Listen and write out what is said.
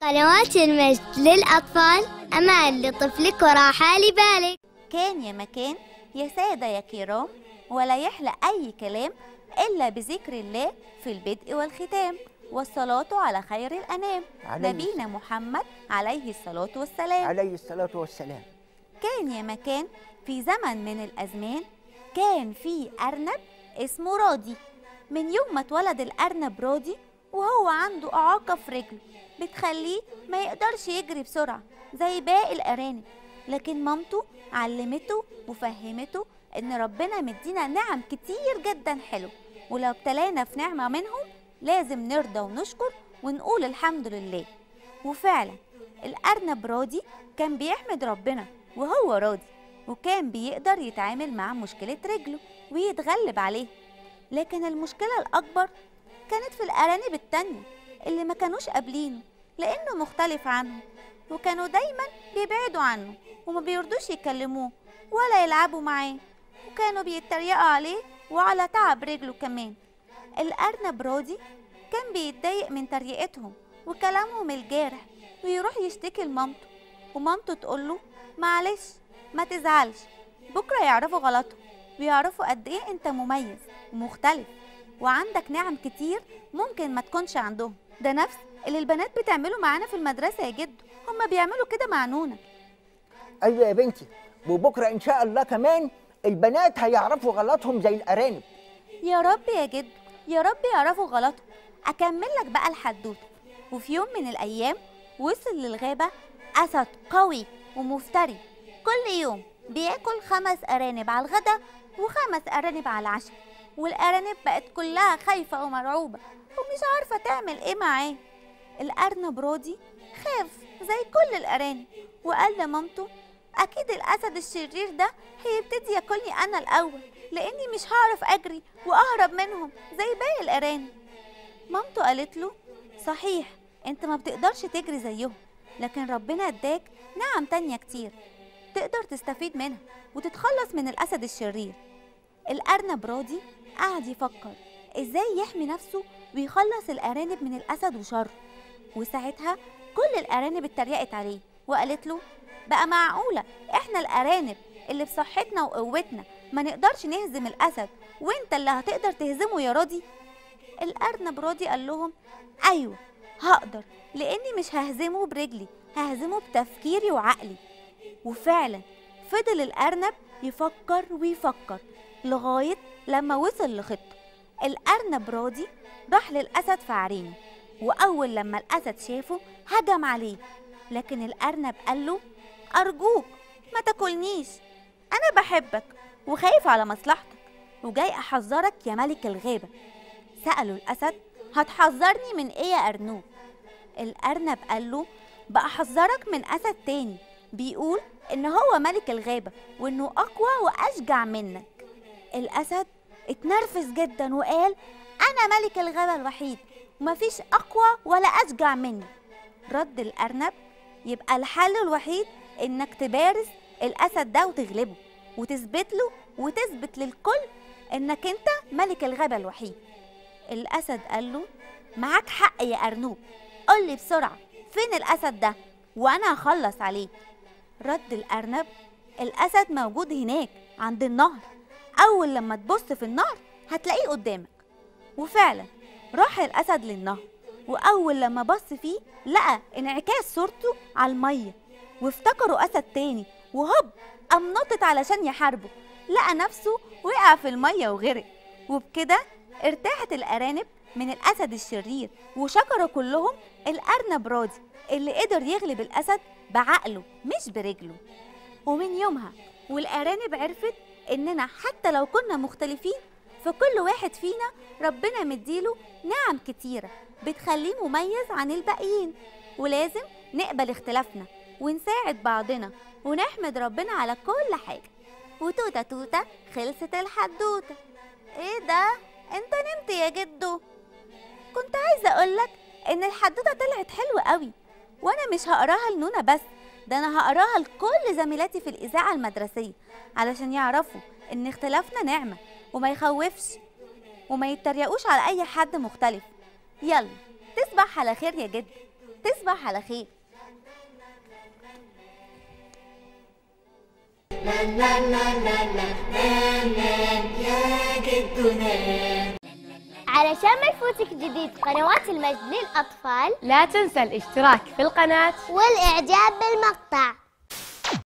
قنوات المجد للأطفال أمان لطفلك وراحة لبالك كان يا مكان يا سادة يا كرام ولا يحلى أي كلام إلا بذكر الله في البدء والختام والصلاة على خير الأنام عليه نبينا محمد عليه الصلاة والسلام عليه الصلاة والسلام كان يا مكان في زمن من الأزمان كان في أرنب اسمه راضي من يوم ما اتولد الأرنب راضي وهو عنده إعاقة في رجله بتخليه ما يقدرش يجري بسرعة زي باقي الأرانب لكن مامته علمته وفهمته إن ربنا مدينا نعم كتير جدا حلو ولو ابتلانا في نعمة منهم لازم نرضى ونشكر ونقول الحمد لله وفعلا الأرنب راضي كان بيحمد ربنا وهو راضي وكان بيقدر يتعامل مع مشكلة رجله ويتغلب عليها لكن المشكلة الأكبر كانت في الأرانب التانية اللي ما كانوش قابلينه لأنه مختلف عنهم وكانوا دايما بيبعدوا عنه وما بيرضوش يكلموه ولا يلعبوا معاه وكانوا بيتريقوا عليه وعلى تعب رجله كمان الأرنب راضي كان بيتضايق من تريقتهم وكلامهم الجارح ويروح يشتكي لمامته ومامته تقوله معلش ما تزعلش بكرة يعرفوا غلطهم ويعرفوا قد ايه انت مميز ومختلف وعندك نعم كتير ممكن ما تكونش عندهم ده نفس اللي البنات بتعمله معانا في المدرسة يا جدو هما بيعملوا كده مع نونا أيوة يا بنتي وبكرة إن شاء الله كمان البنات هيعرفوا غلطهم زي الأرانب يا رب يا جدو يا رب يعرفوا غلطهم أكمل لك بقى الحدوتة وفي يوم من الأيام وصل للغابة أسد قوي ومفتري كل يوم بياكل خمس أرانب على الغدا وخمس أرانب على العشاء والأرانب بقت كلها خايفة ومرعوبة ومش عارفة تعمل إيه معاه الأرنب راضي خاف زي كل الأرانب وقال لمامته أكيد الأسد الشرير ده هيبتدي ياكلني أنا الأول لأني مش هعرف أجري وأهرب منهم زي باقي الأرانب مامته قالت له صحيح أنت ما بتقدرش تجري زيهم لكن ربنا اداك نعم تانية كتير تقدر تستفيد منها وتتخلص من الأسد الشرير الأرنب راضي قعد يفكر إزاي يحمي نفسه ويخلص الأرانب من الأسد وشره وساعتها كل الأرانب اتريقت عليه وقالت له بقى معقولة إحنا الأرانب اللي بصحتنا وقوتنا ما نقدرش نهزم الأسد وإنت اللي هتقدر تهزمه يا راضي الأرنب راضي قال لهم أيوة هقدر لأني مش ههزمه برجلي ههزمه بتفكيري وعقلي وفعلا فضل الأرنب يفكر ويفكر لغاية لما وصل لخطة الأرنب راضي راح للأسد في عرينه وأول لما الأسد شافه هجم عليه لكن الأرنب قال له أرجوك ما تاكلنيش أنا بحبك وخايف على مصلحتك وجاي أحذرك يا ملك الغابة سأله الأسد هتحذرني من إيه يا أرنوب الأرنب قال له بأحذرك من أسد تاني بيقول إن هو ملك الغابة وإنه أقوى وأشجع منك الأسد اتنرفز جدا وقال أنا ملك الغابة الوحيد ومفيش أقوى ولا أشجع مني رد الأرنب يبقى الحل الوحيد إنك تبارز الأسد ده وتغلبه وتثبت له وتثبت للكل إنك أنت ملك الغابة الوحيد الأسد قال له معاك حق يا أرنوب قول لي بسرعة فين الأسد ده وأنا هخلص عليه رد الأرنب الأسد موجود هناك عند النهر أول لما تبص في النهر هتلاقيه قدامك وفعلا راح الأسد للنهر وأول لما بص فيه لقى انعكاس صورته على المية وافتكروا أسد تاني وهوب قام نطت علشان يحاربه لقى نفسه وقع في المية وغرق وبكده ارتاحت الأرانب من الأسد الشرير وشكروا كلهم الأرنب راضي اللي قدر يغلب الأسد بعقله مش برجله ومن يومها والأرانب عرفت إننا حتى لو كنا مختلفين فكل واحد فينا ربنا مديله نعم كتيرة بتخليه مميز عن الباقيين ولازم نقبل اختلافنا ونساعد بعضنا ونحمد ربنا على كل حاجة وتوتة توتة خلصت الحدوتة ايه ده انت نمت يا جدو كنت عايزة اقولك ان الحدوتة طلعت حلوة قوي وانا مش هقراها لنونا بس ده انا هقراها لكل زميلاتي في الاذاعة المدرسية علشان يعرفوا ان اختلافنا نعمة وما يخوفش وما يتريقوش على اي حد مختلف يلا تصبح على خير يا جد تصبح على خير علشان ما يفوتك جديد قنوات المجد للأطفال لا تنسى الاشتراك في القناة والإعجاب بالمقطع